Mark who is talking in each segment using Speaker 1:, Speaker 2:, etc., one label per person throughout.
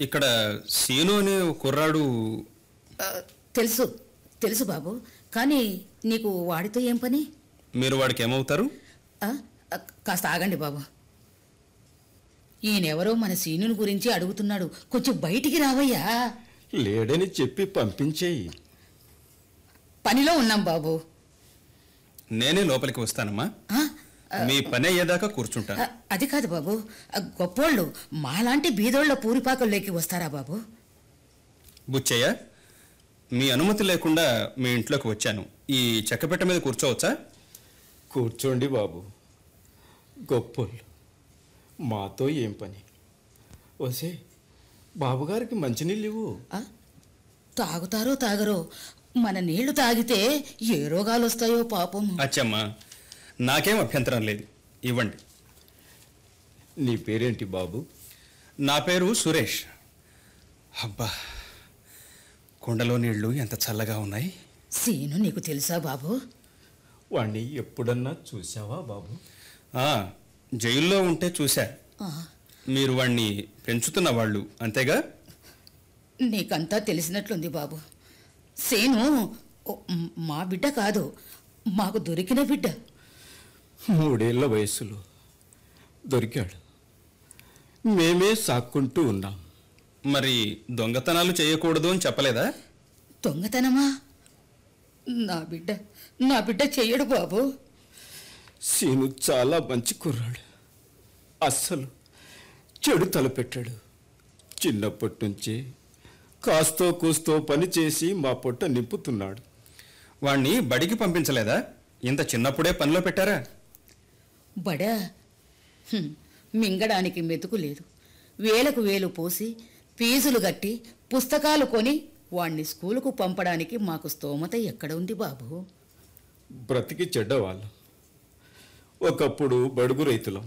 Speaker 1: ఇక్కడ సీను అనే ఓ కుర్రాడు
Speaker 2: ఆ, తెలుసు తెలుసు బాబు కానీ నీకు వాడితో ఏం పని
Speaker 1: మీరు వాడికి ఏమవుతారు
Speaker 2: ఆ, ఆ, కాస్త ఆగండి బాబు ఈయనెవరో మన సీనుని గురించి అడుగుతున్నాడు కొంచెం బయటికి రావయ్యా
Speaker 3: లేడని చెప్పి పంపించేయి
Speaker 2: పనిలో ఉన్నాం బాబు
Speaker 1: నేనే లోపలికి వస్తానమ్మా
Speaker 2: ఆ,
Speaker 1: మీ పని అయ్యేదాకా కూర్చుంటాను
Speaker 2: ఆ, అది కాదు బాబు ఆ, గొప్పోళ్ళు మాలాంటి బీదోళ్ల పూరిపాకల్లోకి వస్తారా బాబు
Speaker 1: బుచ్చయ్య మీ అనుమతి లేకుండా మీ ఇంట్లోకి వచ్చాను ఈ చెక్కపెట్ట మీద కూర్చోవచ్చా
Speaker 3: కూర్చోండి బాబు గొప్పోళ్ళు మాతో ఏం పని వసే బాబుగారికి మంచినీళ్ళు ఇవ్వు
Speaker 2: ఆ, తాగుతారో తాగరో మన నీళ్లు తాగితే ఏ రోగాలు వస్తాయో పాపం
Speaker 1: అచ్చమ్మా నాకేం అభ్యంతరం లేదు ఇవ్వండి
Speaker 3: నీ పేరేంటి బాబు
Speaker 1: నా పేరు సురేష్ అబ్బా కుండలో నీళ్లు ఎంత చల్లగా ఉన్నాయి
Speaker 2: సీను నీకు తెలుసా బాబు
Speaker 3: వాణ్ణి ఎప్పుడన్నా చూసావా బాబు
Speaker 1: ఆ, జైల్లో ఉంటే చూశా
Speaker 2: ఆ,
Speaker 1: మీరు వాణ్ణి పెంచుతున్న వాళ్ళు అంతేగా
Speaker 2: నీకంతా తెలిసినట్లుంది బాబు సీను ఓ, మ్, మా బిడ్డ కాదు మాకు దొరికిన బిడ్డ
Speaker 3: మూడేళ్ల వయసులో దొరికాడు మేమే సాక్కుంటూ ఉన్నాం
Speaker 1: మరి దొంగతనాలు చేయకూడదు అని చెప్పలేదా
Speaker 2: దొంగతనమా నా బిడ్డ నా బిడ్డ చెయ్యడు బాబు
Speaker 3: సీను చాలా మంచి కుర్రాడు అస్సలు చెడు తలపెట్టాడు చిన్నప్పటి నుంచే కాస్తో కూస్తో పని చేసి మా పొట్ట నింపుతున్నాడు
Speaker 1: వాణ్ణి బడికి పంపించలేదా ఇంత చిన్నప్పుడే పనిలో పెట్టారా
Speaker 2: బడా హ్మ్, మింగడానికి మెతుకు లేదు వేలకు వేలు పోసి ఫీజులు కట్టి పుస్తకాలు కొని వాణ్ణి స్కూలుకు పంపడానికి మాకు స్తోమత ఎక్కడ ఉంది బాబు
Speaker 3: బ్రతికి చెడ్డవాళ్ళం ఒకప్పుడు బడుగు రైతులం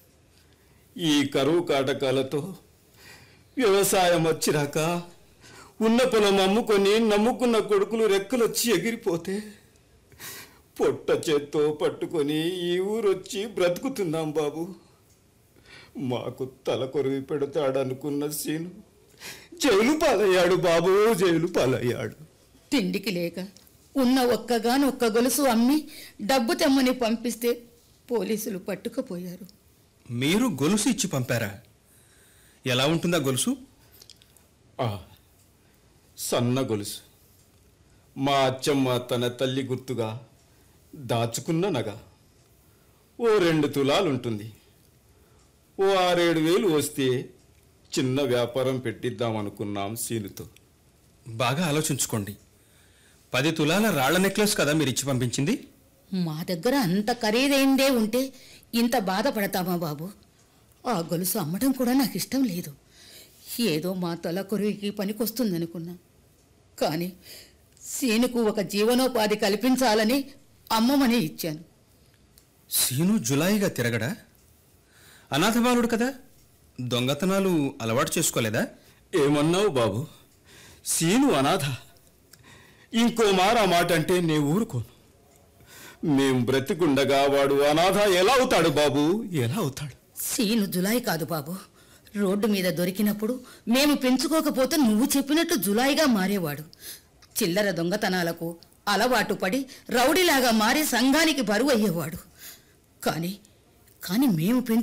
Speaker 3: ఈ కరువు కాటకాలతో వ్యవసాయం వచ్చిరాక ఉన్న పొలం అమ్ముకొని నమ్ముకున్న కొడుకులు రెక్కలొచ్చి ఎగిరిపోతే పొట్ట చేత్తో పట్టుకొని ఈ ఊరొచ్చి బ్రతుకుతున్నాం బాబు మాకు తల కొరివి పెడతాడనుకున్న సీను జైలు పాలయ్యాడు బాబు జైలు పాలయ్యాడు
Speaker 2: తిండికి లేక ఉన్న ఒక్కగానొక్క గొలుసు అమ్మి డబ్బు తెమ్మని పంపిస్తే పోలీసులు పట్టుకుపోయారు
Speaker 1: మీరు గొలుసు ఇచ్చి పంపారా ఎలా ఉంటుందా గొలుసు
Speaker 3: ఆ, సన్న గొలుసు మా అచ్చమ్మ తన తల్లి గుర్తుగా దాచుకున్న నగ ఓ రెండు తులాలుంటుంది ఓ ఆరేడు వేలు వస్తే చిన్న వ్యాపారం పెట్టిద్దామనుకున్నాం సీనుతో
Speaker 1: బాగా ఆలోచించుకోండి పది తులాల రాళ్ల నెక్లెస్ కదా మీరు ఇచ్చి పంపించింది
Speaker 2: మా దగ్గర అంత ఖరీదైందే ఉంటే ఇంత బాధపడతామా బాబు ఆ గొలుసు అమ్మడం కూడా నాకు ఇష్టం లేదు ఏదో మా తల కొరివికి పనికొస్తుందనుకున్నా కానీ సీనుకు ఒక జీవనోపాధి కల్పించాలని అమ్మమని ఇచ్చాను
Speaker 1: సీను జులాయిగా తిరగడా అనాథబాలుడు కదా దొంగతనాలు అలవాటు చేసుకోలేదా
Speaker 3: ఏమన్నావు బాబు సీను అనాథ ఇంకో మార మాట అంటే నే ఊరుకోను మేం బ్రతికుండగా వాడు అనాథ ఎలా అవుతాడు బాబు ఎలా అవుతాడు
Speaker 2: సీను జులాయి కాదు బాబు రోడ్డు మీద దొరికినప్పుడు మేము పెంచుకోకపోతే నువ్వు చెప్పినట్టు జులాయిగా మారేవాడు చిల్లర దొంగతనాలకు అలవాటు పడి రౌడీలాగా మారి సంఘానికి బరువు అయ్యేవాడు కానీ కానీ మేము పెంచు